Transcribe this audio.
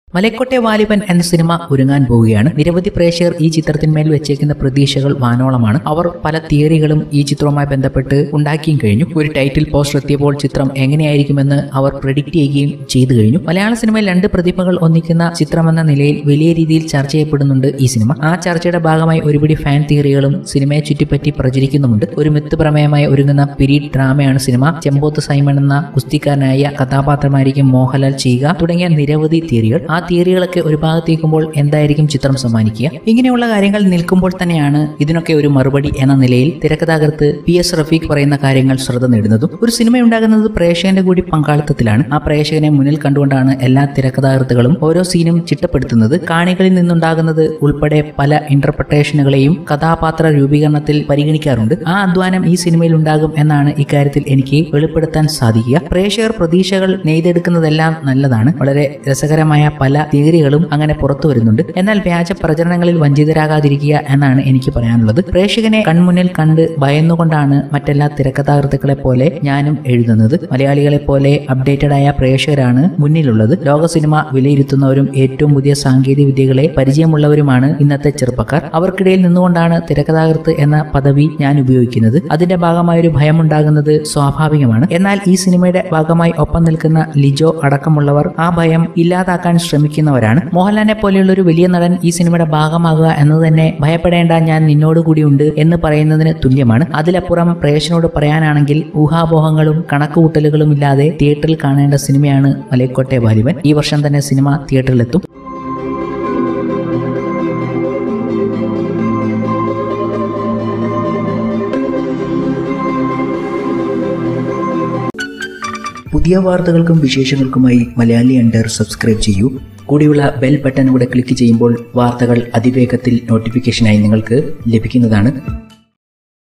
മലക്കോട്ടെ വാലിബൻ എന്ന സിനിമ ഒരുങ്ങാൻ പോവുകയാണ് നിരവധി പ്രേക്ഷകർ ഈ ചിത്രത്തിന്മേൽ വെച്ചേക്കുന്ന പ്രതീക്ഷകൾ വാനോളമാണ് അവർ പല തിയറികളും ഈ ചിത്രവുമായി ബന്ധപ്പെട്ട് ഉണ്ടാക്കിയും കഴിഞ്ഞു ഒരു ടൈറ്റിൽ പോസ്റ്റർ എത്തിയപ്പോൾ ചിത്രം എങ്ങനെയായിരിക്കുമെന്ന് അവർ പ്രഡിക്റ്റ് ചെയ്യുകയും ചെയ്തു കഴിഞ്ഞു മലയാള സിനിമയിൽ രണ്ട് പ്രതിഭകൾ ഒന്നിക്കുന്ന ചിത്രമെന്ന നിലയിൽ വലിയ രീതിയിൽ ചർച്ച ചെയ്യപ്പെടുന്നുണ്ട് ഈ സിനിമ ആ ചർച്ചയുടെ ഭാഗമായി ഒരുപിടി ഫാൻ തിയറികളും സിനിമയെ ചുറ്റിപ്പറ്റി പ്രചരിക്കുന്നുമുണ്ട് ഒരു മിത്ത് പ്രമേയമായി ഒരുങ്ങുന്ന പിരീഡ് ഡ്രാമയാണ് സിനിമ ചെമ്പോത്ത് സൈമൺ എന്ന കുസ്തിക്കാരനായ കഥാപാത്രമായിരിക്കും മോഹൻലാൽ ചെയ്യുക തുടങ്ങിയ നിരവധി തിയറികൾ ആ തിയറികളൊക്കെ ഒരു ഭാഗത്തേക്കുമ്പോൾ എന്തായിരിക്കും ചിത്രം സമ്മാനിക്കുക ഇങ്ങനെയുള്ള കാര്യങ്ങൾ നിൽക്കുമ്പോൾ തന്നെയാണ് ഇതിനൊക്കെ ഒരു മറുപടി എന്ന നിലയിൽ തിരക്കഥാകൃത്ത് പി എസ് റഫീഖ് പറയുന്ന കാര്യങ്ങൾ ശ്രദ്ധ നേടുന്നതും ഒരു സിനിമ ഉണ്ടാകുന്നത് പ്രേക്ഷകന്റെ കൂടി പങ്കാളിത്തത്തിലാണ് ആ പ്രേക്ഷകനെ മുന്നിൽ കണ്ടുകൊണ്ടാണ് എല്ലാ തിരക്കഥാകൃത്തുകളും ഓരോ സീനും ചിട്ടപ്പെടുത്തുന്നത് കാണികളിൽ നിന്നുണ്ടാകുന്നത് ഉൾപ്പെടെ പല ഇന്റർപ്രിട്ടേഷനുകളെയും കഥാപാത്ര രൂപീകരണത്തിൽ പരിഗണിക്കാറുണ്ട് ആ അധ്വാനം ഈ സിനിമയിൽ ഉണ്ടാകും എന്നാണ് ഇക്കാര്യത്തിൽ എനിക്ക് വെളിപ്പെടുത്താൻ സാധിക്കുക പ്രേക്ഷകർ പ്രതീക്ഷകൾ നെയ്തെടുക്കുന്നതെല്ലാം നല്ലതാണ് വളരെ രസകരമായ പല തിയറികളും അങ്ങനെ പുറത്തു വരുന്നുണ്ട് എന്നാൽ വ്യാജ പ്രചരണങ്ങളിൽ വഞ്ചിതരാകാതിരിക്കുക എന്നാണ് എനിക്ക് പറയാനുള്ളത് പ്രേക്ഷകനെ കൺമുന്നിൽ കണ്ട് ഭയന്നുകൊണ്ടാണ് മറ്റെല്ലാ തിരക്കഥാകൃത്തുക്കളെ പോലെ ഞാനും എഴുതുന്നത് മലയാളികളെ പോലെ അപ്ഡേറ്റഡ് ആയ പ്രേക്ഷകരാണ് മുന്നിലുള്ളത് ലോക സിനിമ വിലയിരുത്തുന്നവരും ഏറ്റവും പുതിയ സാങ്കേതിക വിദ്യകളെ പരിചയമുള്ളവരുമാണ് ഇന്നത്തെ ചെറുപ്പക്കാർ അവർക്കിടയിൽ നിന്നുകൊണ്ടാണ് തിരക്കഥാകൃത്ത് എന്ന പദവി ഞാൻ ഉപയോഗിക്കുന്നത് അതിന്റെ ഭാഗമായ ഒരു ഭയമുണ്ടാകുന്നത് സ്വാഭാവികമാണ് എന്നാൽ ഈ സിനിമയുടെ ഭാഗമായി ഒപ്പം നിൽക്കുന്ന ലിജോ അടക്കമുള്ളവർ ആ ഭയം ഇല്ലാതാക്കാൻ ശ്രമിക്കുന്നവരാണ് മോഹൻലാലിനെ പോലെയുള്ള ഒരു വലിയ നടൻ ഈ സിനിമയുടെ ഭാഗമാകുക എന്നത് തന്നെ ഭയപ്പെടേണ്ട ഞാൻ നിന്നോട് കൂടിയുണ്ട് എന്ന് പറയുന്നതിന് തുല്യമാണ് അതിലപ്പുറം പ്രേക്ഷനോട് പറയാനാണെങ്കിൽ ഊഹാപോഹങ്ങളും കണക്കുകൂട്ടലുകളും ഇല്ലാതെ തിയേറ്ററിൽ കാണേണ്ട സിനിമയാണ് മലയക്കോട്ടെ വാലിബൻ ഈ വർഷം തന്നെ സിനിമ തിയേറ്ററിലെത്തും പുതിയ വാർത്തകൾക്കും വിശേഷങ്ങൾക്കുമായി മലയാളി അണ്ടർ സബ്സ്ക്രൈബ് ചെയ്യൂ കൂടിയുള്ള ബെൽ ബട്ടൺ കൂടെ ക്ലിക്ക് ചെയ്യുമ്പോൾ വാർത്തകൾ അതിവേഗത്തിൽ നോട്ടിഫിക്കേഷനായി നിങ്ങൾക്ക് ലഭിക്കുന്നതാണ്